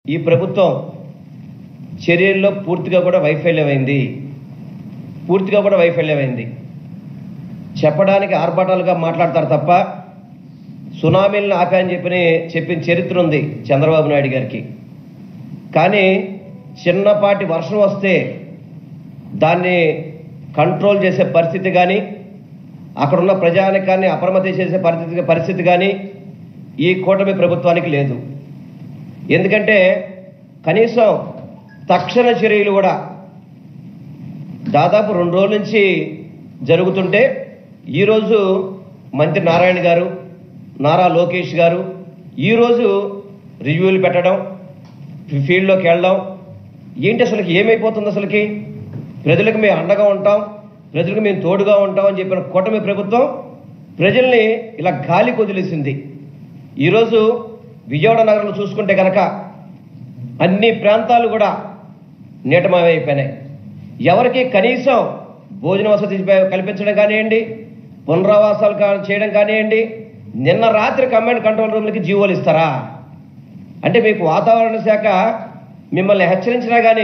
ఈ ప్రభుత్వం చర్యల్లో పూర్తిగా కూడా వైఫల్యమైంది పూర్తిగా కూడా వైఫల్యమైంది చెప్పడానికి ఆర్భాటాలుగా మాట్లాడతారు తప్ప సునామీలను ఆపాయని చెప్పి చెప్పిన చరిత్ర ఉంది చంద్రబాబు నాయుడు గారికి కానీ చిన్నపాటి వర్షం వస్తే దాన్ని కంట్రోల్ చేసే పరిస్థితి కానీ అక్కడున్న ప్రజానికాన్ని అప్రమత్తం చేసే పరిస్థితి పరిస్థితి కానీ ఈ కూటమి ప్రభుత్వానికి లేదు ఎందుకంటే కనీసం తక్షణ చర్యలు కూడా దాదాపు రెండు రోజుల నుంచి జరుగుతుంటే ఈరోజు మంత్రి నారాయణ గారు నారా లోకేష్ గారు ఈరోజు రివ్యూలు పెట్టడం ఫీల్డ్లోకి వెళ్ళడం ఏంటి అసలుకి ఏమైపోతుంది అసలుకి ప్రజలకు మేము అండగా ఉంటాం ప్రజలకు మేము తోడుగా ఉంటాం అని చెప్పిన కూటమి ప్రభుత్వం ప్రజల్ని ఇలా గాలి కొదిలేసింది ఈరోజు విజయవాడ నగరంలో చూసుకుంటే కనుక అన్ని ప్రాంతాలు కూడా నీటమయమైపోయినాయి ఎవరికి కనీసం భోజన వసతి కల్పించడం కానివ్వండి పునరావాసాలు కా- చేయడం కానివ్వండి నిన్న రాత్రి కమాండ్ కంట్రోల్ రూమ్లకి జీవోలు ఇస్తారా అంటే మీకు వాతావరణ శాఖ మిమ్మల్ని హెచ్చరించినా కానీ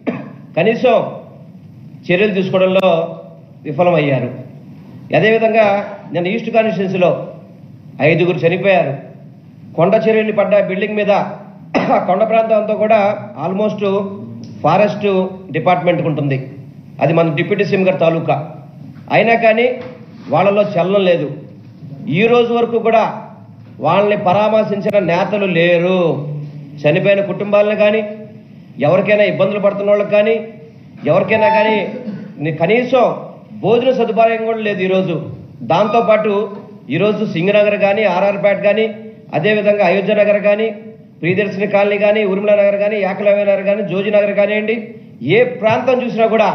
కనీసం చర్యలు తీసుకోవడంలో విఫలమయ్యారు అదేవిధంగా నిన్న ఈస్ట్ కాన్స్టిట్యున్సీలో ఐదుగురు చనిపోయారు కొండ చర్యలు పడ్డ బిల్డింగ్ మీద ఆ కొండ ప్రాంతం అంతా కూడా ఆల్మోస్ట్ ఫారెస్ట్ డిపార్ట్మెంట్కి ఉంటుంది అది మన డిప్యూటీ సీఎం గారి తాలూకా అయినా కానీ వాళ్ళలో చలనం లేదు ఈ రోజు వరకు కూడా వాళ్ళని పరామర్శించిన నేతలు లేరు చనిపోయిన కుటుంబాలను కానీ ఎవరికైనా ఇబ్బందులు పడుతున్న వాళ్ళకి కానీ ఎవరికైనా కానీ ని- కనీసం భోజన సదుపాయం కూడా లేదు ఈరోజు దాంతోపాటు ఈరోజు సింగనగర్ కానీ ఆర్ఆర్పేట కానీ అదేవిధంగా అయోధ్య నగర్ కానీ ప్రియదర్శిని కాలనీ కానీ ఉర్మిళ నగర్ కానీ యాకలవ్య నగర్ కానీ జోజి నగర్ కానివ్వండి ఏ ప్రాంతం చూసినా కూడా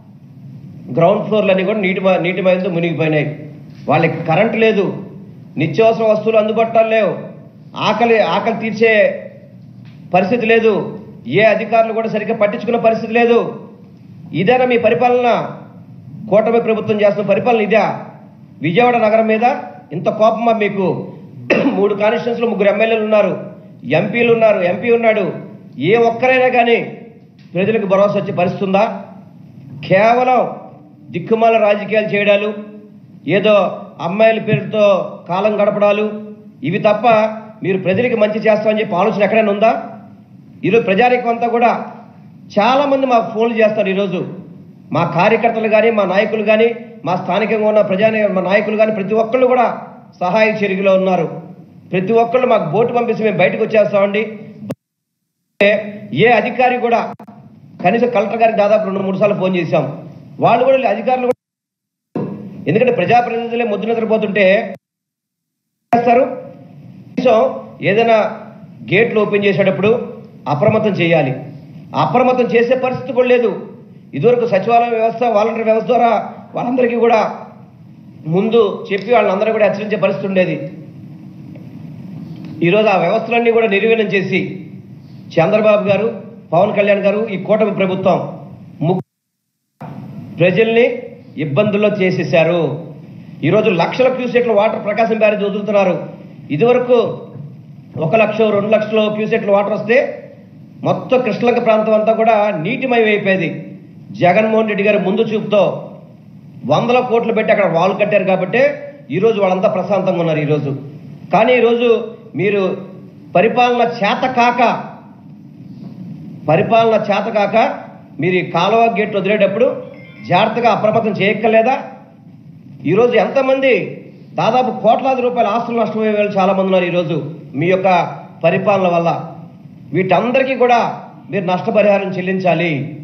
గ్రౌండ్ ఫ్లోర్లన్నీ కూడా నీటి మ- నీటి మయంతో మునిగిపోయినాయి వాళ్ళకి కరెంట్ లేదు నిత్యావసర వస్తువులు అందుబాటులో లేవు ఆకలి ఆకలి తీర్చే పరిస్థితి లేదు ఏ అధికారులు కూడా సరిగ్గా పట్టించుకున్న పరిస్థితి లేదు ఇదేనా మీ పరిపాలన కూటమి ప్రభుత్వం చేస్తున్న పరిపాలన ఇదా విజయవాడ నగరం మీద ఇంత కోపమా మీకు మూడు కాన్స్టిట్యూన్స్లో ముగ్గురు ఎమ్మెల్యేలు ఉన్నారు ఎంపీలు ఉన్నారు ఎంపీ ఉన్నాడు ఏ ఒక్కరైనా కానీ ప్రజలకు భరోసా వచ్చే పరిస్థితి ఉందా కేవలం దిక్కుమాల రాజకీయాలు చేయడాలు ఏదో అమ్మాయిల పేరుతో కాలం గడపడాలు ఇవి తప్ప మీరు ప్రజలకి మంచి చేస్తామని చెప్పి ఆలోచన ఎక్కడైనా ఉందా ఈరోజు ప్రజానికం అంతా కూడా చాలామంది మాకు ఫోన్లు చేస్తారు ఈరోజు మా కార్యకర్తలు కానీ మా నాయకులు కానీ మా స్థానికంగా ఉన్న ప్రజాని మా నాయకులు కానీ ప్రతి ఒక్కళ్ళు కూడా సహాయ చర్యలో ఉన్నారు ప్రతి ఒక్కళ్ళు మాకు బోటు పంపిస్తే మేము బయటకు వచ్చేస్తామండి ఏ అధికారి కూడా కనీసం కలెక్టర్ గారికి దాదాపు రెండు మూడు సార్లు ఫోన్ చేశాం వాళ్ళు కూడా అధికారులు కూడా ఎందుకంటే ప్రజాప్రతినిధులే ముద్దు నిద్రపోతుంటే చేస్తారు కనీసం ఏదైనా గేట్లు ఓపెన్ చేసేటప్పుడు అప్రమత్తం చేయాలి అప్రమత్తం చేసే పరిస్థితి కూడా లేదు ఇదివరకు సచివాలయ వ్యవస్థ వాలంటీర్ వ్యవస్థ ద్వారా వాళ్ళందరికీ కూడా ముందు చెప్పి వాళ్ళందరూ కూడా హెచ్చరించే పరిస్థితి ఉండేది ఈరోజు ఆ వ్యవస్థలన్నీ కూడా నిర్వీర్యం చేసి చంద్రబాబు గారు పవన్ కళ్యాణ్ గారు ఈ కూటమి ప్రభుత్వం ము- ప్రజల్ని ఇబ్బందుల్లో చేసేశారు ఈరోజు లక్షల క్యూసెట్ల వాటర్ ప్రకాశం బ్యారేజ్ వదులుతున్నారు ఇదివరకు ఒక లక్ష రెండు లక్షల క్యూసెట్ల వాటర్ వస్తే మొత్తం కృష్ణలంక ప్రాంతం అంతా కూడా నీటిమయం అయిపోయేది జగన్మోహన్ రెడ్డి గారి ముందు చూపుతో వందల కోట్లు పెట్టి అక్కడ వాల్ కట్టారు కాబట్టి ఈరోజు వాళ్ళంతా ప్రశాంతంగా ఉన్నారు ఈరోజు కానీ ఈరోజు మీరు పరిపాలన చేత కాక పరిపాలన చేత కాక మీరు ఈ కాలువ గేట్ వదిలేటప్పుడు జాగ్రత్తగా అప్రమత్తం చేయక్కర్లేదా ఈరోజు ఎంతమంది దాదాపు కోట్లాది రూపాయల ఆస్తులు నష్టపోయే వాళ్ళు చాలా మంది ఉన్నారు ఈరోజు మీ యొక్క పరిపాలన వల్ల వీటందరికీ కూడా మీరు నష్టపరిహారం చెల్లించాలి